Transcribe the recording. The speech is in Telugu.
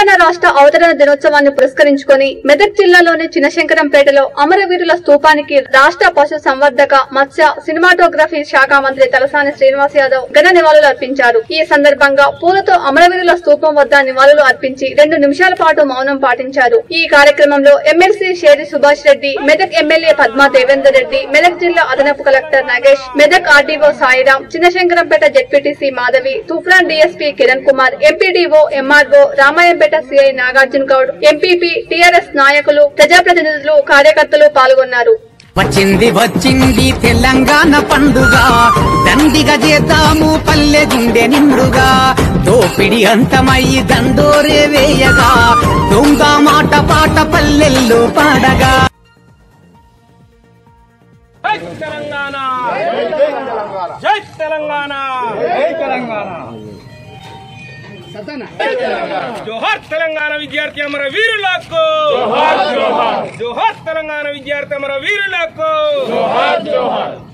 తెలంగాణ రాష్ట్ర అవతరణ దినోత్సవాన్ని పురస్కరించుకొని మెదక్ జిల్లాలోని చిన్నశంకరంపేటలో అమరవీరుల స్తూపానికి రాష్ట్ర పశు సంవర్ధక మత్స్య సినిమాటోగ్రఫీ శాఖ మంత్రి తలసాని శ్రీనివాస్ యాదవ్ ఘన నివాళులు అర్పించారు ఈ సందర్భంగా పూలతో అమరవీరుల స్తూపం వద్ద నివాళులు అర్పించి రెండు నిమిషాల పాటు మౌనం పాటించారు ఈ కార్యక్రమంలో ఎమ్మెల్సీ షేరి సుభాష్ రెడ్డి మెదక్ ఎమ్మెల్యే పద్మా దేవేందర్ రెడ్డి మెదక్ జిల్లా అదనపు collector Nagesh Medak RDO Sairam Chinnashankarampet ZPTC Madhavi Toopran DSP Kiran Kumar MPDO MRO Ramayampet CI Nagarjuna Goud MPP TRS నాయకులు ప్రజాప్రతినిధులు కార్యకర్తలు పాల్గొన్నారు వచ్చింది వచ్చింది తెలంగాణ పండుగ దండిగా చేద్దాము పల్లె గుండె నిండుగా దోపిడి అంతమయ్యి దండోరే వేయగా దొంగ మాట పాట పల్లెల్లో పాడగా జై తెలంగాణ జై తెలంగాణ జోహార్ తెలంగాణ విద్యార్థి అమర వీరులకు జోహార్ తెలంగాణ విద్యార్థి అమర వీరులకు